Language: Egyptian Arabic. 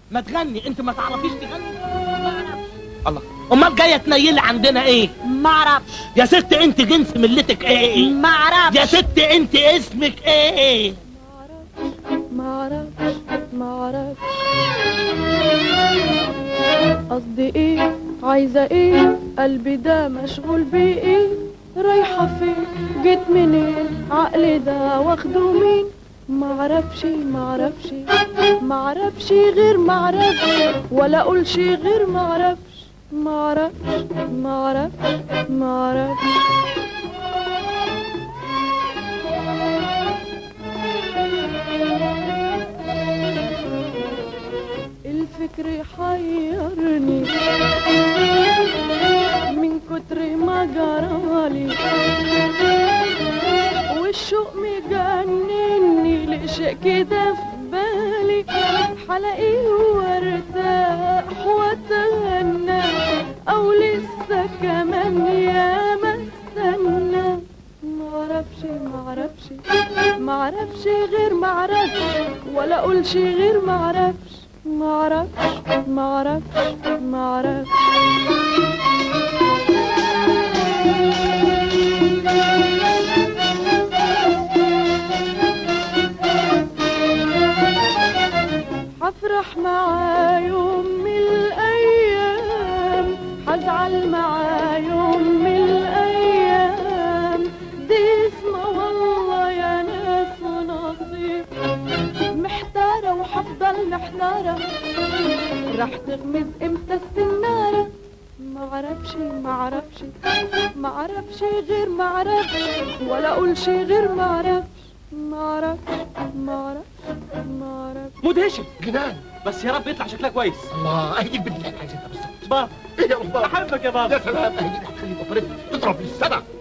ما تغني انت ما تعرفيش تغني الله امال جايه تنيلي عندنا ايه معرفش يا ست انت جنس ملتك ايه معرفش يا ست انت اسمك ايه معرفش معرفش قصدي ايه عايزة ايه قلبي ده مشغول بايه رايحة فين جيت منين عقلي ده واخده مين معرفش معرفش معرفش غير معرفش ولا اقولش غير معرفش معرفش معرفش معرفش الفكر حيرني من كتر ما جرالي والشوق مجنني لشيء كده في بالي حلاقيه وارتاح واتغنى او لسه كمان يا ما استنى معرفش معرفش معرفش غير معرفش ولا اقولش غير معرفش معرفش معرفش معرفش هفرح معاه يوم من الايام هزعل معاه يوم من الايام دي اسمه والله يا ناس ونصيب محتارة وحفضل محتارة راح تغمز امتى السنارة معرفش معرفش معرفش غير معرفش ولا اقولش غير معرفش معرفش معرفش معرفش مدهشه جنان بس يا رب يطلع شكلها كويس الله اهي دي البنت اللي احنا عايزينها بالظبط بابا ايه يا بابا احبك يا بابا يا سلام اهي دي اللي هتخلي البطارية تضرب في السما